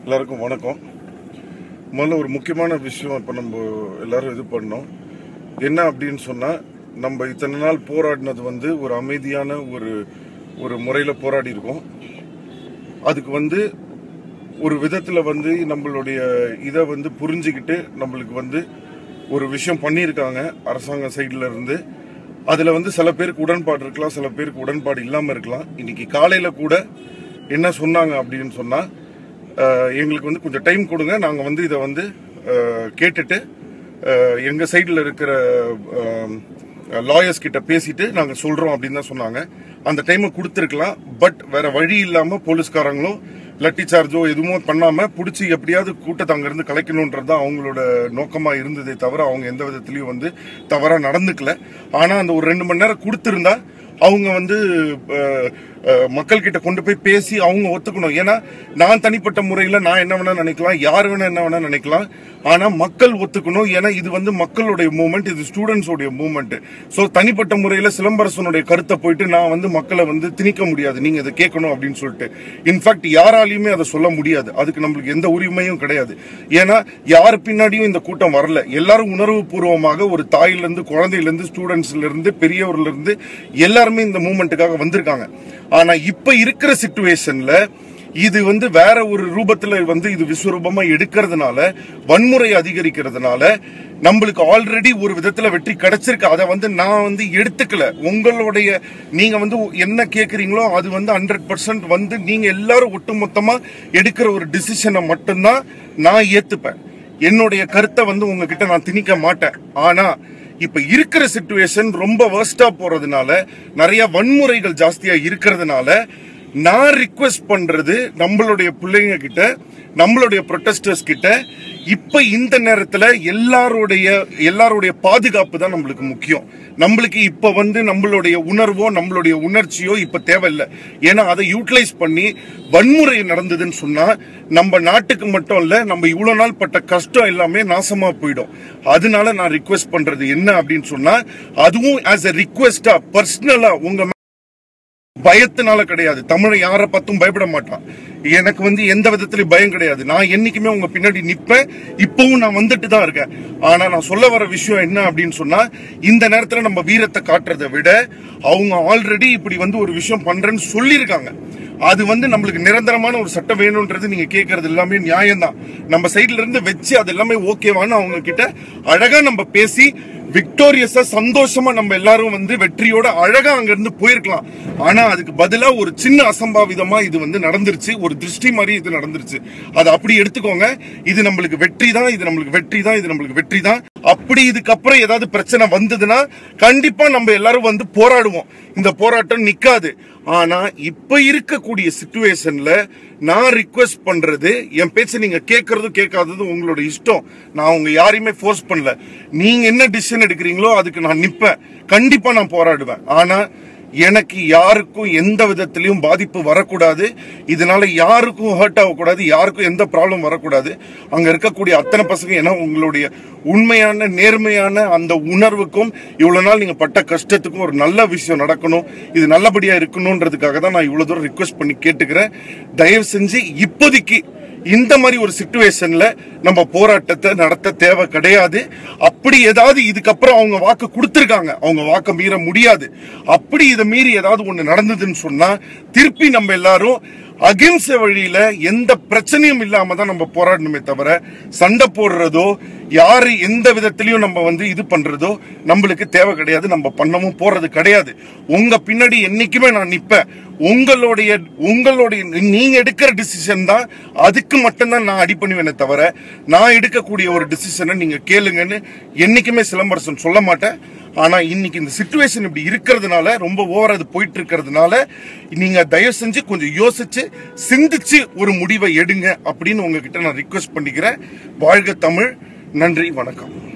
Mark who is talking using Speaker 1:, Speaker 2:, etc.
Speaker 1: எல்லாருக்கும் வணக்கம் முதல்ல ஒரு முக்கியமான விஷயம் இப்போ நம்ம எல்லாரும் இது பண்ணோம் என்ன அப்படின்னு சொன்னால் நம்ம இத்தனை நாள் போராடினது வந்து ஒரு அமைதியான ஒரு ஒரு முறையில் போராடி இருக்கோம் அதுக்கு வந்து ஒரு விதத்தில் வந்து நம்மளுடைய இதை வந்து புரிஞ்சுக்கிட்டு நம்மளுக்கு வந்து ஒரு விஷயம் பண்ணியிருக்காங்க அரசாங்க சைடில் இருந்து அதில் வந்து சில பேருக்கு உடன்பாடு இருக்கலாம் சில பேருக்கு உடன்பாடு இல்லாமல் இருக்கலாம் இன்னைக்கு காலையில் கூட என்ன சொன்னாங்க அப்படின்னு சொன்னால் எங்களுக்கு வந்து கொஞ்சம் டைம் கொடுங்க நாங்கள் வந்து இதை வந்து அஹ், கேட்டுட்டு எங்கள் சைடில் இருக்கிற லாயர்ஸ் கிட்ட பேசிட்டு நாங்கள் சொல்கிறோம் அப்படின்னு தான் சொன்னாங்க அந்த டைமை கொடுத்துருக்கலாம் பட் வேற வழி இல்லாமல் போலீஸ்காரங்களும் லட்டி சார்ஜோ எதுவும் பண்ணாம பிடிச்சி எப்படியாவது கூட்டத்தை அங்கிருந்து கலைக்கணுன்றது தான் அவங்களோட நோக்கமா இருந்ததே தவிர அவங்க எந்த விதத்திலயும் வந்து தவறா நடந்துக்கல ஆனா அந்த ஒரு ரெண்டு மணி நேரம் கொடுத்திருந்தா அவங்க வந்து அஹ், அஹ், மக்கள்கிட்ட கொண்டு போய் பேசி அவங்க ஒத்துக்கணும் ஏன்னா நான் தனிப்பட்ட முறையில நான் என்ன வேணா நினைக்கலாம் யார் வேணா என்ன வேணா நினைக்கலாம் ஆனா மக்கள் ஒத்துக்கணும் ஏன்னா இது வந்து மக்களுடைய மூமெண்ட் இது ஸ்டூடெண்ட்ஸோடைய மூமெண்ட் ஸோ தனிப்பட்ட முறையில சிலம்பரசனுடைய கருத்தை போயிட்டு நான் வந்து மக்களை வந்து திணிக்க முடியாது நீங்க இதை கேட்கணும் அப்படின்னு சொல்லிட்டு இன்ஃபேக்ட் யாராலையுமே அதை சொல்ல முடியாது அதுக்கு நம்மளுக்கு எந்த உரிமையும் கிடையாது ஏன்னா யார் பின்னாடியும் இந்த கூட்டம் வரல எல்லாரும் உணர்வு பூர்வமாக ஒரு தாயில இருந்து குழந்தையில இருந்து ஸ்டூடெண்ட்ஸ்ல இருந்து பெரியவர்ல இருந்து எல்லாருமே இந்த மூமெண்ட்டுக்காக வந்திருக்காங்க ஆனா இப்ப இருக்கிற சுச்சுவேஷன்ல இது வந்து வேற ஒரு ரூபத்துல வந்து இது விஸ்வரூபமா எடுக்கிறதுனால வன்முறை அதிகரிக்கிறதுனால நம்மளுக்கு ஆல்ரெடி ஒரு விதத்துல வெற்றி கிடைச்சிருக்கு அதை வந்து நான் வந்து எடுத்துக்கல உங்களுடைய நீங்க வந்து என்ன கேக்குறீங்களோ அது வந்து ஹண்ட்ரட் பர்சன்ட் வந்து நீங்க எல்லாரும் ஒட்டுமொத்தமா எடுக்கிற ஒரு டிசிஷனை மட்டும்தான் நான் ஏத்துப்பேன் என்னுடைய கருத்தை வந்து உங்ககிட்ட நான் திணிக்க மாட்டேன் ஆனா இப்ப இருக்கிற சுச்சுவேஷன் ரொம்ப வேர்ஸ்டா போறதுனால நிறைய வன்முறைகள் ஜாஸ்தியா இருக்கிறதுனால நான் ரிக்வெஸ்ட் பண்றது நம்மளுடைய பிள்ளைங்க கிட்ட நம்மளுடைய ப்ரொட்டஸ்டர்ஸ் கிட்ட இப்ப இந்த நேரத்துல எல்லாருடைய எல்லாருடைய பாதுகாப்பு தான் நம்மளுக்கு முக்கியம் நம்மளுக்கு இப்ப வந்து நம்மளுடைய உணர்வோ நம்மளுடைய உணர்ச்சியோ இப்ப தேவையில்லை ஏன்னா அதை யூட்டிலைஸ் பண்ணி வன்முறை நடந்ததுன்னு சொன்னா நம்ம நாட்டுக்கு மட்டும் இல்ல நம்ம இவ்வளவு நாள் பட்ட கஷ்டம் எல்லாமே நாசமா போயிடும் அதனால நான் ரிக்வெஸ்ட் பண்றது என்ன அப்படின்னு சொன்னா அதுவும் ஆஸ் எ ரிக்வெஸ்டா பர்சனலா உங்க பயத்தினால கிடையாது தமிழை யாரை பார்த்தும் பயப்பட மாட்டான் எனக்கு வந்து எந்த விதத்திலயும் பயம் கிடையாது நான் என்னைக்குமே உங்க பின்னாடி நிப்பேன் இப்பவும் நான் வந்துட்டு தான் இருக்கேன் ஆனா நான் சொல்ல வர விஷயம் என்ன அப்படின்னு சொன்னா இந்த நேரத்துல நம்ம வீரத்தை காட்டுறதை விட அவங்க ஆல்ரெடி இப்படி வந்து ஒரு விஷயம் பண்றேன்னு சொல்லியிருக்காங்க அது வந்து நம்மளுக்கு நிரந்தரமான ஒரு சட்டம் வேணும்ன்றது நீங்க கேட்கறது எல்லாமே நியாயம்தான் நம்ம சைடுல இருந்து வச்சு அது எல்லாமே ஓகேவான்னு அவங்க கிட்ட அழகா நம்ம பேசி விக்டோரியஸா சந்தோஷமா நம்ம எல்லாரும் வந்து வெற்றியோட அழகா அங்க இருந்து போயிருக்கலாம் ஆனா அதுக்கு பதிலா ஒரு சின்ன அசம்பாவிதமா இது வந்து நடந்துருச்சு ஒரு திருஷ்டி மாதிரி இது நடந்துருச்சு அதை அப்படி எடுத்துக்கோங்க இது நம்மளுக்கு வெற்றி தான் இது நம்மளுக்கு வெற்றி தான் இது நம்மளுக்கு வெற்றி தான் அப்படி இதுக்கப்புறம் ஏதாவது பிரச்சனை வந்ததுன்னா கண்டிப்பா நம்ம எல்லாரும் வந்து போராடுவோம் இந்த போராட்டம் நிக்காது ஆனா இப்ப இருக்கக்கூடிய சுச்சுவேஷன்ல நான் ரிக்வெஸ்ட் பண்றது என் பேச்சை நீங்க கேட்கறதும் கேட்காததும் உங்களோட இஷ்டம் நான் உங்க யாரையுமே ஃபோர்ஸ் பண்ணல நீங்க என்ன டிசிஷன் எடுக்கிறீங்களோ அதுக்கு நான் நிப்பேன் கண்டிப்பா நான் போராடுவேன் ஆனா எனக்கு யாருக்கும் எந்த விதத்திலையும் பாதிப்பு வரக்கூடாது இதனால யாருக்கும் ஹர்ட் ஆகக்கூடாது யாருக்கும் எந்த ப்ராப்ளம் வரக்கூடாது அங்க இருக்கக்கூடிய அத்தனை பசங்க ஏன்னா உங்களுடைய உண்மையான நேர்மையான அந்த உணர்வுக்கும் இவ்வளவு நாள் நீங்க பட்ட கஷ்டத்துக்கும் ஒரு நல்ல விஷயம் நடக்கணும் இது நல்லபடியா இருக்கணும்ன்றதுக்காக தான் நான் இவ்வளவு தூரம் ரிக்வெஸ்ட் பண்ணி கேட்டுக்கிறேன் தயவு செஞ்சு இப்போதைக்கு இந்த மாதிரி ஒரு சுச்சுவேஷன்ல நம்ம போராட்டத்தை நடத்த தேவை கிடையாது அப்படி ஏதாவது இதுக்கப்புறம் அவங்க வாக்கு கொடுத்திருக்காங்க அவங்க வாக்க மீற முடியாது அப்படி இதை மீறி ஏதாவது ஒண்ணு நடந்ததுன்னு சொன்னா திருப்பி நம்ம எல்லாரும் அகிம்சை வழியில எந்த பிரச்சனையும் இல்லாம தான் நம்ம போராடணுமே தவிர சண்டை போடுறதோ யாரு எந்த விதத்திலையும் நம்ம வந்து இது பண்றதோ நம்மளுக்கு தேவை கிடையாது நம்ம பண்ணவும் போறது கிடையாது உங்க பின்னாடி என்னைக்குமே நான் நிப்பேன் உங்களுடைய உங்களுடைய நீங்க எடுக்கிற டிசிஷன் தான் அதுக்கு மட்டும்தான் நான் அடி பண்ணுவேனே தவிர நான் எடுக்கக்கூடிய ஒரு டிசிஷனை நீங்க கேளுங்கன்னு என்னைக்குமே சிலம்பரசன் சொல்ல மாட்டேன் ஆனா இன்னைக்கு இந்த சுச்சுவேஷன் இப்படி இருக்கிறதுனால ரொம்ப ஓவர் அது போயிட்டு இருக்கிறதுனால நீங்க தயவு செஞ்சு கொஞ்சம் யோசிச்சு சிந்திச்சு ஒரு முடிவை எடுங்க அப்படின்னு உங்ககிட்ட நான் ரிக்வெஸ்ட் பண்ணிக்கிறேன் வாழ்க தமிழ் நன்றி வணக்கம்